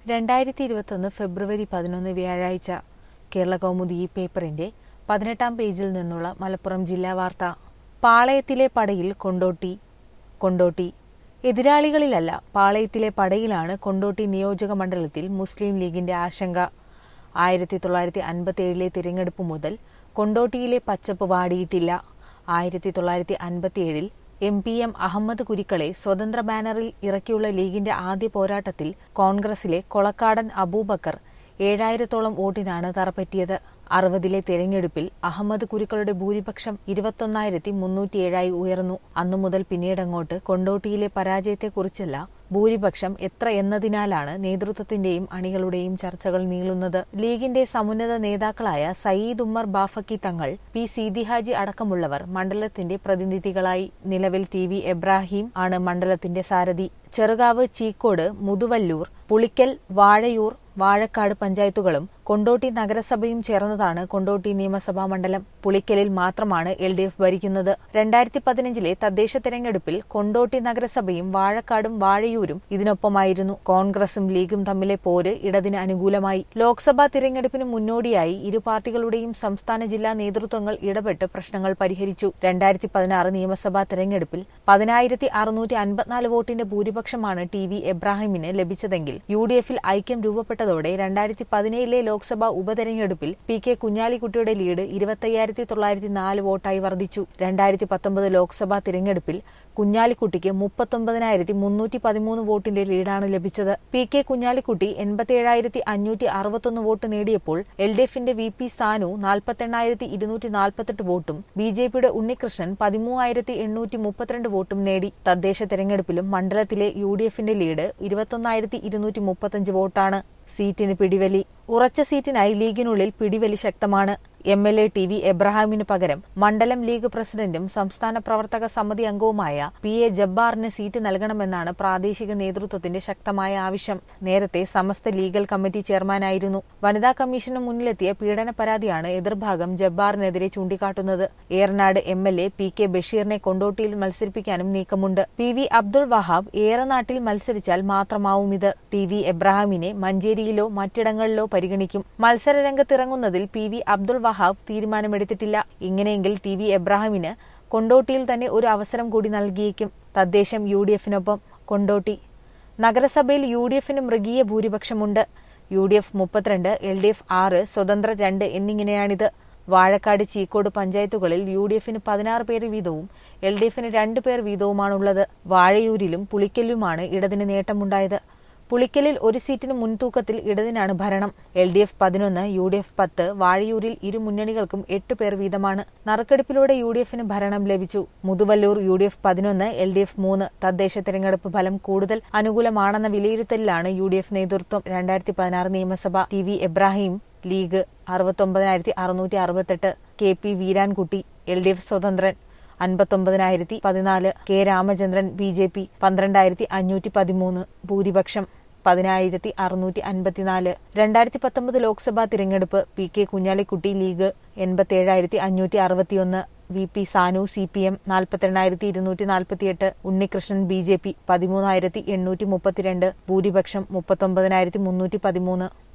രണ്ടായിരത്തി ഇരുപത്തൊന്ന് ഫെബ്രുവരി പതിനൊന്ന് വ്യാഴാഴ്ച കേരള കൗമുദി ഈ പേപ്പറിന്റെ പതിനെട്ടാം പേജിൽ നിന്നുള്ള മലപ്പുറം ജില്ലാ വാർത്ത പാളയത്തിലെ പടയിൽ കൊണ്ടോട്ടി കൊണ്ടോട്ടി എതിരാളികളിലല്ല പാളയത്തിലെ പടയിലാണ് കൊണ്ടോട്ടി നിയോജക മണ്ഡലത്തിൽ മുസ്ലിം ലീഗിന്റെ ആശങ്ക ആയിരത്തി തൊള്ളായിരത്തി അൻപത്തിയേഴിലെ തിരഞ്ഞെടുപ്പ് മുതൽ കൊണ്ടോട്ടിയിലെ പച്ചപ്പ് വാടിയിട്ടില്ല ആയിരത്തി തൊള്ളായിരത്തി അൻപത്തിയേഴിൽ എം പി എം അഹമ്മദ് കുരിക്കളെ സ്വതന്ത്ര ബാനറിൽ ഇറക്കിയുള്ള ലീഗിന്റെ ആദ്യ പോരാട്ടത്തിൽ കോൺഗ്രസിലെ കൊളക്കാടൻ അബൂബക്കർ ഏഴായിരത്തോളം വോട്ടിനാണ് തറപ്പറ്റിയത് അറുപതിലെ തെരഞ്ഞെടുപ്പിൽ അഹമ്മദ് കുരുക്കളുടെ ഭൂരിപക്ഷം ഇരുപത്തൊന്നായിരത്തി മുന്നൂറ്റിയേഴായി ഉയർന്നു അന്നു മുതൽ പിന്നീടങ്ങോട്ട് കൊണ്ടോട്ടിയിലെ പരാജയത്തെക്കുറിച്ചല്ല ഭൂരിപക്ഷം എത്ര എന്നതിനാലാണ് നേതൃത്വത്തിന്റെയും അണികളുടെയും ചർച്ചകൾ നീളുന്നത് ലീഗിന്റെ സമുന്നത നേതാക്കളായ സയീദ് ഉമ്മർ ബാഫക്കി തങ്ങൾ പി സീതിഹാജി അടക്കമുള്ളവർ മണ്ഡലത്തിന്റെ പ്രതിനിധികളായി നിലവിൽ ടി വി എബ്രാഹിം ആണ് മണ്ഡലത്തിന്റെ സാരഥി ചെറുകാവ് ചീക്കോട് മുതുവല്ലൂർ പുളിക്കൽ വാഴയൂർ വാഴക്കാട് പഞ്ചായത്തുകളും കൊണ്ടോട്ടി നഗരസഭയും ചേർന്നതാണ് കൊണ്ടോട്ടി നിയമസഭാ മണ്ഡലം പുളിക്കലിൽ മാത്രമാണ് എൽ ഡി എഫ് ഭരിക്കുന്നത് രണ്ടായിരത്തി പതിനഞ്ചിലെ തദ്ദേശ തെരഞ്ഞെടുപ്പിൽ കൊണ്ടോട്ടി നഗരസഭയും വാഴക്കാടും വാഴയൂരും ഇതിനൊപ്പമായിരുന്നു കോൺഗ്രസും ലീഗും തമ്മിലെ പോര് ഇടതിന് അനുകൂലമായി ലോക്സഭാ തിരഞ്ഞെടുപ്പിന് മുന്നോടിയായി ഇരു പാർട്ടികളുടെയും സംസ്ഥാന ജില്ലാ നേതൃത്വങ്ങൾ ഇടപെട്ട് പ്രശ്നങ്ങൾ പരിഹരിച്ചു രണ്ടായിരത്തി പതിനാറ് നിയമസഭാ തെരഞ്ഞെടുപ്പിൽ പതിനായിരത്തി അറുന്നൂറ്റി അൻപത്തിനാല് വോട്ടിന്റെ ഭൂരിപക്ഷമാണ് ടി വി എബ്രാഹിമിന് ലഭിച്ചതെങ്കിൽ യു ഡി എഫിൽ ഐക്യം രൂപപ്പെട്ടതോടെ രണ്ടായിരത്തി പതിനേഴിലെ ലോക്സഭാ ഉപതെരഞ്ഞെടുപ്പിൽ പി കെ കുഞ്ഞാലിക്കുട്ടിയുടെ ലീഡ് ഇരുപത്തയ്യായിരത്തി തൊള്ളായിരത്തി നാല് വോട്ടായി വർദ്ധിച്ചു രണ്ടായിരത്തി പത്തൊമ്പത് ലോക്സഭാ തിരഞ്ഞെടുപ്പിൽ കുഞ്ഞാലിക്കുട്ടിക്ക് മുപ്പത്തൊമ്പതിനായിരത്തി മുന്നൂറ്റി പതിമൂന്ന് വോട്ടിന്റെ ലീഡാണ് ലഭിച്ചത് പി കെ കുഞ്ഞാലിക്കുട്ടി എൺപത്തിയേഴായിരത്തി അഞ്ഞൂറ്റി അറുപത്തൊന്ന് വോട്ട് നേടിയപ്പോൾ എൽ ഡി എഫിന്റെ വി പി സാനു നാൽപ്പത്തെണ്ണായിരത്തി ഇരുന്നൂറ്റി നാൽപ്പത്തെട്ട് വോട്ടും ബി ജെ പിയുടെ ഉണ്ണികൃഷ്ണൻ പതിമൂവായിരത്തി എണ്ണൂറ്റി മുപ്പത്തിരണ്ട് വോട്ടും നേടി തദ്ദേശ തെരഞ്ഞെടുപ്പിലും മണ്ഡലത്തിലെ യു ഡി എഫിന്റെ ലീഡ് ഇരുപത്തൊന്നായിരത്തി ഇരുന്നൂറ്റി മുപ്പത്തഞ്ച് വോട്ടാണ് സീറ്റിന് പിടിവലി ഉറച്ച സീറ്റിനായി ലീഗിനുള്ളിൽ പിടിവലി ശക്തമാണ് M L A T V എബ്രഹാമിന് പകരം മണ്ഡലം ലീഗ് പ്രസിഡന്റും സംസ്ഥാന പ്രവർത്തക സമിതി അംഗവുമായ പി എ ജബ്ബാറിന് സീറ്റ് നൽകണമെന്നാണ് പ്രാദേശിക നേതൃത്വത്തിന്റെ ശക്തമായ ആവശ്യം നേരത്തെ സമസ്ത ലീഗൽ കമ്മിറ്റി ചെയർമാനായിരുന്നു വനിതാ കമ്മീഷന് മുന്നിലെത്തിയ പീഡന പരാതിയാണ് എതിർഭാഗം ജബ്ബാറിനെതിരെ ചൂണ്ടിക്കാട്ടുന്നത് Eranad M L A P K ബഷീറിനെ കൊണ്ടോട്ടിയിൽ മത്സരിപ്പിക്കാനും നീക്കമുണ്ട് പി വി അബ്ദുൾ വഹാബ് ഏറനാട്ടിൽ മത്സരിച്ചാൽ മാത്രമാവും ഇത് ടി വി എബ്രഹാമിനെ മഞ്ചേരിയിലോ മറ്റിടങ്ങളിലോ പരിഗണിക്കും മത്സരരംഗത്തിറങ്ങുന്നതിൽ പി വി അബ്ദുൾ വഹാബ് തീരുമാനമെടുത്തിട്ടില്ല ഇങ്ങനെയെങ്കിൽ ടി വി എബ്രാഹിമിന് കൊണ്ടോട്ടിയിൽ തന്നെ ഒരു അവസരം കൂടി നൽകിയേക്കും തദ്ദേശം യു ഡി എഫിനൊപ്പം കൊണ്ടോട്ടി നഗരസഭയിൽ യു ഡി എഫിന് മൃഗീയ ഭൂരിപക്ഷമുണ്ട് യു ഡി എഫ് മുപ്പത്തിരണ്ട് എൽ ഡി എഫ് ആറ് സ്വതന്ത്ര രണ്ട് എന്നിങ്ങനെയാണിത് വാഴക്കാട് ചീക്കോട് പഞ്ചായത്തുകളിൽ യു ഡി എഫിന് പതിനാറ് പേര് വീതവും എൽ ഡി എഫിന് രണ്ട് പേർ വീതവുമാണുള്ളത് വാഴയൂരിലും പുളിക്കലിലുമാണ് ഇടതിന് നേട്ടമുണ്ടായത് പുളിക്കലിൽ ഒരു സീറ്റിന് മുൻതൂക്കത്തിൽ ഇടതിനാണ് ഭരണം എൽ ഡി എഫ് പതിനൊന്ന് യു ഡി എഫ് പത്ത് വാഴയൂരിൽ ഇരു മുന്നണികൾക്കും എട്ട് പേർ വീതമാണ് നറുക്കെടുപ്പിലൂടെ യു ഡി എഫിന് ഭരണം ലഭിച്ചു മുതുവല്ലൂർ യു ഡി എഫ് പതിനൊന്ന് എൽ ഡി എഫ് മൂന്ന് തദ്ദേശ തെരഞ്ഞെടുപ്പ് ഫലം കൂടുതൽ അനുകൂലമാണെന്ന വിലയിരുത്തലിലാണ് യു ഡി എഫ് നേതൃത്വം രണ്ടായിരത്തി പതിനാറ് നിയമസഭ ടി വി എബ്രാഹിം ലീഗ് അറുപത്തൊമ്പതിനായിരത്തി അറുന്നൂറ്റി അറുപത്തെട്ട് K P Veerankutty L D F സ്വതന്ത്രൻ അൻപത്തൊമ്പതിനായിരത്തി പതിനാല് K Ramachandran B J P പന്ത്രണ്ടായിരത്തി അഞ്ഞൂറ്റി പതിമൂന്ന് ഭൂരിപക്ഷം പതിനായിരത്തി അറുന്നൂറ്റി അൻപത്തിനാല് രണ്ടായിരത്തി പത്തൊമ്പത് ലോക്സഭാ തിരഞ്ഞെടുപ്പ് പി കെ കുഞ്ഞാലിക്കുട്ടി ലീഗ് എൺപത്തിയേഴായിരത്തി അഞ്ഞൂറ്റി അറുപത്തിയൊന്ന് V P Sanu C P M നാൽപ്പത്തിരണ്ടായിരത്തി ഇരുന്നൂറ്റി നാൽപ്പത്തിയെട്ട് ഉണ്ണികൃഷ്ണൻ ബി ജെ പി പതിമൂന്നായിരത്തി എണ്ണൂറ്റി മുപ്പത്തിരണ്ട് ഭൂരിപക്ഷം മുപ്പത്തൊമ്പതിനായിരത്തി മുന്നൂറ്റി പതിമൂന്ന്